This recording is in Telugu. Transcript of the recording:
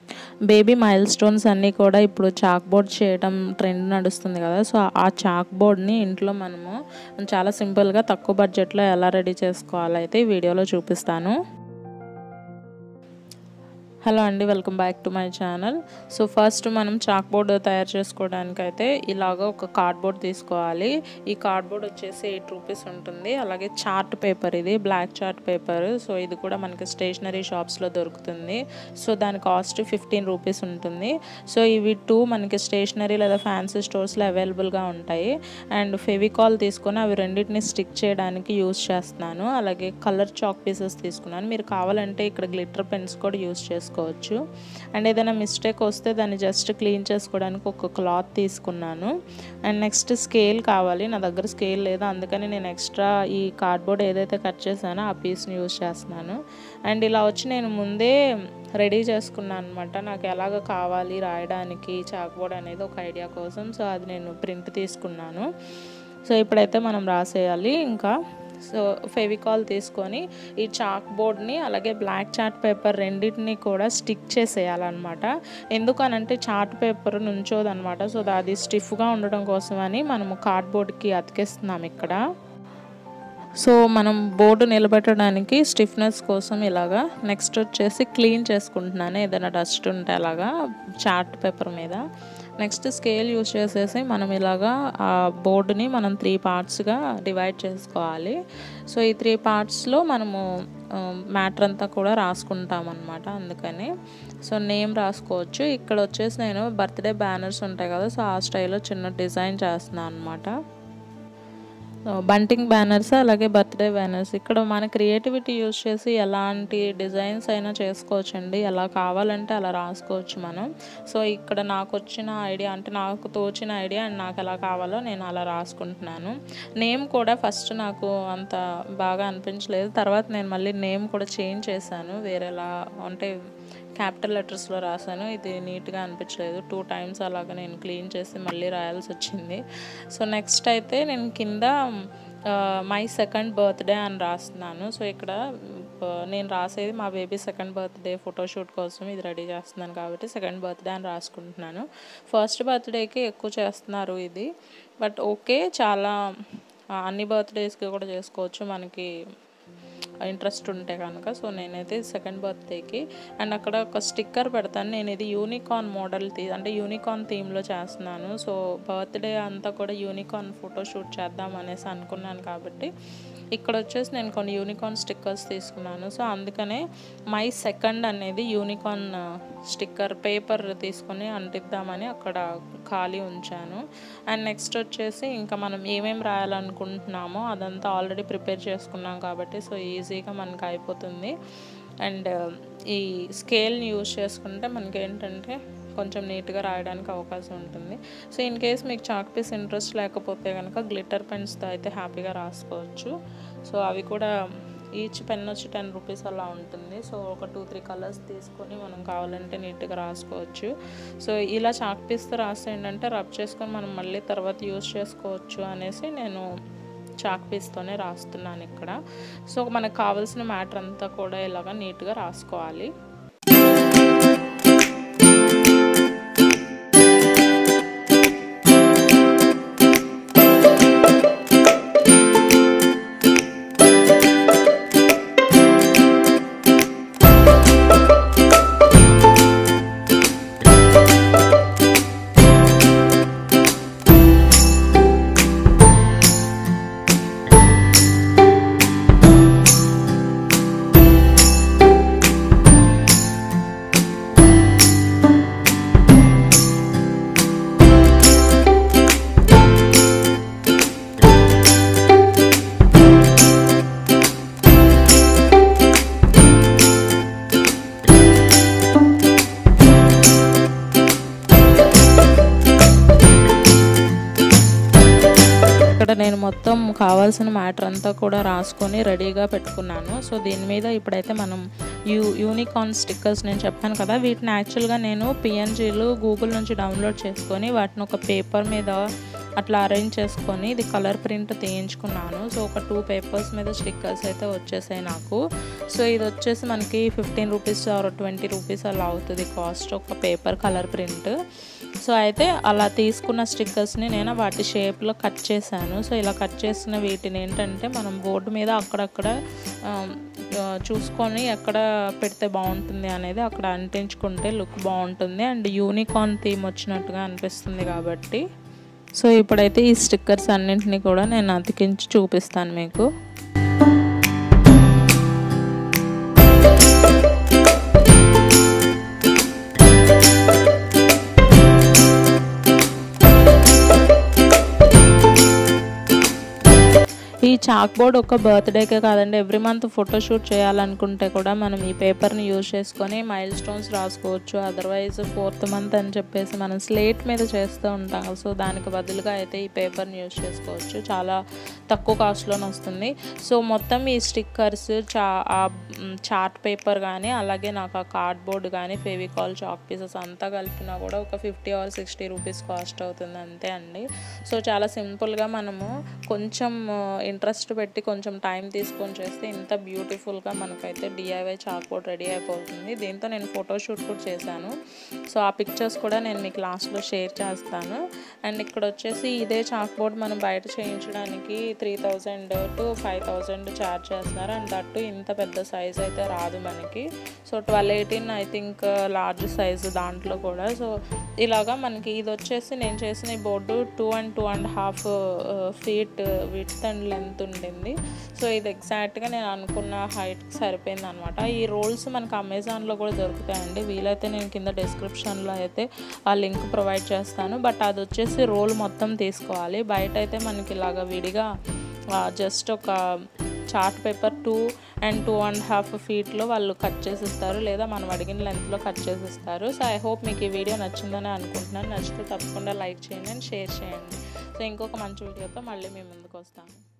బేబీ మైల్ స్టోన్స్ అన్నీ కూడా ఇప్పుడు చాక్ బోర్డ్ చేయడం ట్రెండ్ నడుస్తుంది కదా సో ఆ చాక్ బోర్డ్ని ఇంట్లో మనము చాలా సింపుల్గా తక్కువ బడ్జెట్లో ఎలా రెడీ చేసుకోవాలో అయితే ఈ వీడియోలో చూపిస్తాను హలో అండి welcome back to my channel so first మనం చాక్ బోర్డ్ తయారు చేసుకోవడానికి అయితే ఇలాగ ఒక కార్డ్బోర్డ్ తీసుకోవాలి ఈ కార్డ్బోర్డ్ వచ్చేసి ఎయిట్ రూపీస్ ఉంటుంది అలాగే చార్ట్ పేపర్ ఇది బ్లాక్ చార్ట్ పేపర్ సో ఇది కూడా మనకి స్టేషనరీ షాప్స్లో దొరుకుతుంది సో దాని కాస్ట్ ఫిఫ్టీన్ రూపీస్ ఉంటుంది సో ఇవి టూ మనకి స్టేషనరీ లేదా ఫ్యాన్సీ స్టోర్స్లో అవైలబుల్గా ఉంటాయి అండ్ ఫెవికాల్ తీసుకొని అవి రెండింటిని స్టిక్ చేయడానికి యూస్ చేస్తున్నాను అలాగే కలర్ చాక్ పీసెస్ తీసుకున్నాను మీరు కావాలంటే ఇక్కడ గ్లిటర్ పెన్స్ కూడా యూస్ చేసుకోవచ్చు చేసుకోవచ్చు అండ్ ఏదైనా మిస్టేక్ వస్తే దాన్ని జస్ట్ క్లీన్ చేసుకోవడానికి ఒక క్లాత్ తీసుకున్నాను అండ్ నెక్స్ట్ స్కేల్ కావాలి నా దగ్గర స్కేల్ లేదు అందుకని నేను ఎక్స్ట్రా ఈ కార్డ్బోర్డ్ ఏదైతే కట్ చేశానో ఆ పీస్ని యూజ్ చేస్తున్నాను అండ్ ఇలా వచ్చి నేను ముందే రెడీ చేసుకున్నాను అనమాట నాకు ఎలాగ కావాలి రాయడానికి చాక్బోర్డ్ అనేది ఒక ఐడియా కోసం సో అది నేను ప్రింట్ తీసుకున్నాను సో ఇప్పుడైతే మనం రాసేయాలి ఇంకా సో ఫెవికాల్ తీసుకొని ఈ చాక్ బోర్డ్ని అలాగే బ్లాక్ చార్ట్ పేపర్ రెండింటిని కూడా స్టిక్ చేసేయాలన్నమాట ఎందుకనంటే చార్ట్ పేపర్ నుంచోదనమాట సో అది స్టిఫ్గా ఉండడం కోసమని మనము కార్డ్బోర్డ్కి అతికిస్తున్నాం ఇక్కడ సో మనం బోర్డు నిలబెట్టడానికి స్టిఫ్నెస్ కోసం ఇలాగా నెక్స్ట్ వచ్చేసి క్లీన్ చేసుకుంటున్నాను ఏదైనా డస్ట్ ఉంటే అలాగా చార్ట్ పేపర్ మీద నెక్స్ట్ స్కేల్ యూస్ చేసేసి మనం ఇలాగా ఆ బోర్డుని మనం త్రీ పార్ట్స్గా డివైడ్ చేసుకోవాలి సో ఈ త్రీ పార్ట్స్లో మనము మ్యాటర్ అంతా కూడా రాసుకుంటాం అనమాట అందుకని సో నేమ్ రాసుకోవచ్చు ఇక్కడ వచ్చేసి నేను బర్త్డే బ్యానర్స్ ఉంటాయి కదా సో ఆ స్టైల్లో చిన్న డిజైన్ చేస్తున్నాను అనమాట బంటింగ్ బ్యానర్స్ అలాగే బర్త్డే బ్యానర్స్ ఇక్కడ మన క్రియేటివిటీ యూస్ చేసి ఎలాంటి డిజైన్స్ అయినా చేసుకోవచ్చండి ఎలా కావాలంటే అలా రాసుకోవచ్చు మనం సో ఇక్కడ నాకు వచ్చిన ఐడియా అంటే నాకు తోచిన ఐడియా అండ్ నాకు ఎలా కావాలో నేను అలా రాసుకుంటున్నాను నేమ్ కూడా ఫస్ట్ నాకు అంత బాగా అనిపించలేదు తర్వాత నేను మళ్ళీ నేమ్ కూడా చేంజ్ చేశాను వేరేలా అంటే క్యాపిటల్ లెటర్స్లో రాశాను ఇది నీట్గా అనిపించలేదు టూ టైమ్స్ అలాగా నేను క్లీన్ చేసి మళ్ళీ రాయాల్సి వచ్చింది సో నెక్స్ట్ అయితే నేను కింద మై సెకండ్ బర్త్డే అని రాస్తున్నాను సో ఇక్కడ నేను రాసేది మా బేబీ సెకండ్ బర్త్డే ఫోటోషూట్ కోసం ఇది రెడీ చేస్తున్నాను కాబట్టి సెకండ్ బర్త్డే అని రాసుకుంటున్నాను ఫస్ట్ బర్త్డేకి ఎక్కువ చేస్తున్నారు ఇది బట్ ఓకే చాలా అన్ని బర్త్డేస్కి కూడా చేసుకోవచ్చు మనకి ఇంట్రెస్ట్ ఉంటే కనుక సో నేనైతే సెకండ్ బర్త్డేకి అండ్ అక్కడ ఒక స్టిక్కర్ పెడతాను నేను ఇది యూనికార్న్ మోడల్ తీ అంటే యూనికార్న్ థీమ్లో చేస్తున్నాను సో బర్త్డే అంతా కూడా యూనికార్న్ ఫోటో షూట్ చేద్దాం అనేసి అనుకున్నాను కాబట్టి ఇక్కడ వచ్చేసి నేను కొన్ని యూనికార్న్ స్టిక్కర్స్ తీసుకున్నాను సో అందుకనే మై సెకండ్ అనేది యూనికార్న్ స్టిక్కర్ పేపర్ తీసుకొని అంటిద్దామని అక్కడ ఖాళీ ఉంచాను అండ్ నెక్స్ట్ వచ్చేసి ఇంకా మనం ఏమేమి రాయాలనుకుంటున్నామో అదంతా ఆల్రెడీ ప్రిపేర్ చేసుకున్నాం కాబట్టి సో ఈజీగా మనకు అయిపోతుంది అండ్ ఈ స్కేల్ని యూజ్ చేసుకుంటే మనకి ఏంటంటే కొంచెం నీట్గా రాయడానికి అవకాశం ఉంటుంది సో ఇన్ కేస్ మీకు చాక్ పీస్ ఇంట్రెస్ట్ లేకపోతే కనుక గ్లిటర్ పెన్స్తో అయితే హ్యాపీగా రాసుకోవచ్చు సో అవి కూడా ఈచ్ పెన్ వచ్చి టెన్ రూపీస్ అలా ఉంటుంది సో ఒక టూ త్రీ కలర్స్ తీసుకొని మనం కావాలంటే నీట్గా రాసుకోవచ్చు సో ఇలా చాక్ పీస్తో రాస్తే ఏంటంటే రబ్ చేసుకొని మనం మళ్ళీ తర్వాత యూస్ చేసుకోవచ్చు అనేసి నేను చాక్ పీస్తోనే రాస్తున్నాను ఇక్కడ సో మనకు కావాల్సిన మ్యాటర్ అంతా కూడా ఇలాగ నీట్గా రాసుకోవాలి ఇక్కడ నేను మొత్తం కావాల్సిన మ్యాటర్ అంతా కూడా రాసుకొని రెడీగా పెట్టుకున్నాను సో దీని మీద ఇప్పుడైతే మనం యూ యూనికార్న్ స్టిక్కర్స్ నేను చెప్పాను కదా వీటిని యాక్చువల్గా నేను పిఎన్జీలు గూగుల్ నుంచి డౌన్లోడ్ చేసుకొని వాటిని ఒక పేపర్ మీద అట్లా అరేంజ్ చేసుకొని ఇది కలర్ ప్రింట్ తీయించుకున్నాను సో ఒక టూ పేపర్స్ మీద స్టిక్కర్స్ అయితే వచ్చేసాయి నాకు సో ఇది వచ్చేసి మనకి fifteen rupees or twenty rupees అలా అవుతుంది కాస్ట్ ఒక పేపర్ కలర్ ప్రింట్ సో అయితే అలా తీసుకున్న స్టిక్కర్స్ని నేను వాటి షేప్లో కట్ చేశాను సో ఇలా కట్ చేసిన వీటిని ఏంటంటే మనం బోర్డు మీద అక్కడక్కడ చూసుకొని ఎక్కడ పెడితే బాగుంటుంది అనేది అక్కడ అంటించుకుంటే లుక్ బాగుంటుంది అండ్ యూనికార్న్ థీమ్ వచ్చినట్టుగా అనిపిస్తుంది కాబట్టి సో ఇప్పుడైతే ఈ స్టిక్కర్స్ అన్నింటినీ కూడా నేను అతికించి చూపిస్తాను మీకు ఈ చాక్ బోర్డ్ ఒక బర్త్డేకే కాదండి ఎవ్రీ మంత్ ఫోటోషూట్ చేయాలనుకుంటే కూడా మనం ఈ పేపర్ని యూజ్ చేసుకొని మైల్ స్టోన్స్ రాసుకోవచ్చు అదర్వైజ్ ఫోర్త్ మంత్ అని చెప్పేసి మనం స్లేట్ మీద చేస్తూ ఉంటాం సో దానికి బదులుగా అయితే ఈ పేపర్ని యూజ్ చేసుకోవచ్చు చాలా తక్కువ కాస్ట్లోనే వస్తుంది సో మొత్తం ఈ స్టిక్కర్స్ చా చార్ట్ పేపర్ కానీ అలాగే నాకు ఆ కార్డ్బోర్డ్ కానీ ఫెవికాల్ చాక్ పీసెస్ అంతా కలిపినా కూడా ఒక fifty or sixty rupees cost అవుతుంది అంతే అండి సో చాలా సింపుల్గా మనము కొంచెం ఇంట్రెస్ట్ పెట్టి కొంచెం టైం తీసుకొని చేస్తే ఇంత బ్యూటిఫుల్గా మనకైతే డిఐవై చాక్ బోర్డ్ రెడీ అయిపోతుంది దీంతో నేను ఫోటోషూట్ కూడా చేశాను సో ఆ పిక్చర్స్ కూడా నేను మీకు లాస్ట్లో షేర్ చేస్తాను అండ్ ఇక్కడ వచ్చేసి ఇదే చాక్ బోర్డ్ మనం బయట చేయించడానికి three thousand to five thousand charge చేస్తున్నారు అండ్ దట్టు ఇంత పెద్ద సైజ్ అయితే రాదు మనకి so twelve eighteen I think large size దాంట్లో కూడా సో ఇలాగా మనకి ఇది వచ్చేసి నేను చేసిన ఈ board two and two and half feet width and length ఉండింది సో ఇది ఎగ్జాక్ట్గా నేను అనుకున్న హైట్కి సరిపోయింది అనమాట ఈ రోల్స్ మనకు అమెజాన్లో కూడా దొరుకుతాయండి వీలైతే నేను కింద డిస్క్రిప్షన్లో అయితే ఆ లింక్ ప్రొవైడ్ చేస్తాను బట్ అది వచ్చేసి రోల్ మొత్తం తీసుకోవాలి బయట అయితే మనకి ఇలాగ విడిగా జస్ట్ ఒక chart paper two and two and half ఫీట్లో వాళ్ళు కట్ చేసిస్తారు లేదా మనం అడిగిన లెంత్లో కట్ చేసిస్తారు సో ఐ హోప్ మీకు ఈ వీడియో నచ్చిందని అనుకుంటున్నాను నచ్చితే తప్పకుండా లైక్ చేయండి అండ్ షేర్ చేయండి సో ఇంకొక మంచి వీడియోతో మళ్ళీ మీ ముందుకు వస్తాను